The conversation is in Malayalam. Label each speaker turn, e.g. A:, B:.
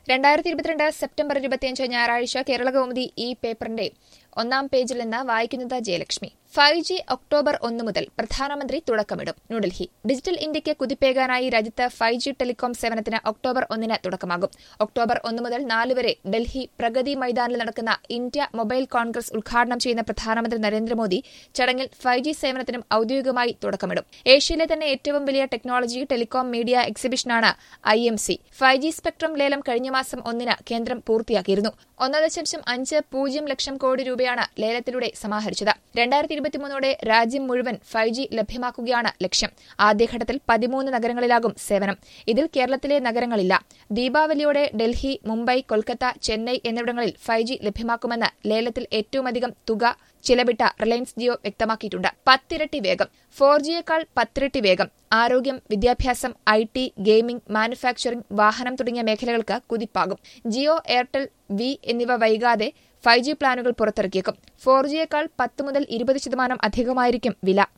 A: രണ്ടായിരത്തി ഇരുപത്തിരണ്ട് സെപ്റ്റംബർ ഇരുപത്തിയഞ്ച് ഞായറാഴ്ച കേരള കൗമുദി ഈ പേപ്പറിന്റെ ഒന്നാം പേജിൽ നിന്ന് വായിക്കുന്നത് ജയലക്ഷ്മി ഫൈവ് ജി ഒക്ടോബർ ഒന്ന് മുതൽ പ്രധാനമന്ത്രി തുടക്കമിടും ന്യൂഡൽഹി ഡിജിറ്റൽ ഇന്ത്യയ്ക്ക് കുതിപ്പേകാനായി രാജ്യത്ത് ഫൈവ് ജി ടെലികോം സേവനത്തിന് ഒക്ടോബർ ഒന്നിന് തുടക്കമാകും ഒക്ടോബർ ഒന്ന് മുതൽ നാല് വരെ ഡൽഹി പ്രഗതി മൈതാനിൽ നടക്കുന്ന ഇന്ത്യ മൊബൈൽ കോൺഗ്രസ് ഉദ്ഘാടനം ചെയ്യുന്ന പ്രധാനമന്ത്രി നരേന്ദ്രമോദി ചടങ്ങിൽ ഫൈവ് ജി സേവനത്തിനും ഔദ്യോഗികമായി തുടക്കമിടും ഏഷ്യയിലെ തന്നെ ഏറ്റവും വലിയ ടെക്നോളജി ടെലികോം മീഡിയ എക്സിബിഷനാണ് I M C five G spectrum ലേലം കഴിഞ്ഞ മാസം ഒന്നിന് കേന്ദ്രം പൂർത്തിയാക്കിയിരുന്നു ഒന്ന് ദശാംശം അഞ്ച് പൂജ്യം ലക്ഷം കോടി രൂപയാണ് ലേലത്തിലൂടെ സമാഹരിച്ചത് രണ്ടായിരത്തി ഇരുപത്തിമൂന്നോടെ രാജ്യം മുഴുവൻ ഫൈവ് ജി ലഭ്യമാക്കുകയാണ് ലക്ഷ്യം ആദ്യഘട്ടത്തിൽ പതിമൂന്ന് നഗരങ്ങളിലാകും സേവനം ഇതിൽ കേരളത്തിലെ നഗരങ്ങളില്ല ദീപാവലിയോടെ ഡൽഹി മുംബൈ കൊൽക്കത്ത ചെന്നൈ എന്നിവിടങ്ങളിൽ ഫൈവ് ജി ലഭ്യമാക്കുമെന്ന് ലേലത്തിൽ ഏറ്റവുമധികം തുക ചിലവിട്ട റിലയൻസ് ജിയോ വ്യക്തമാക്കിയിട്ടുണ്ട് പത്തിരട്ടി വേഗം ഫോർ ജിയേക്കാൾ പത്തിരട്ടി വേഗം ആരോഗ്യം വിദ്യാഭ്യാസം ഐ ടി ഗെയിമിംഗ് മാനുഫാക്ചറിംഗ് വാഹനം തുടങ്ങിയ മേഖലകൾക്ക് കുതിപ്പാകും ജിയോ എയർടെൽ വി എന്നിവ വൈകാതെ ഫൈവ് ജി പ്ലാനുകൾ പുറത്തിറക്കിയേക്കും ഫോർ ജിയേക്കാൾ പത്ത് മുതൽ ഇരുപത് ശതമാനം അധികമായിരിക്കും വില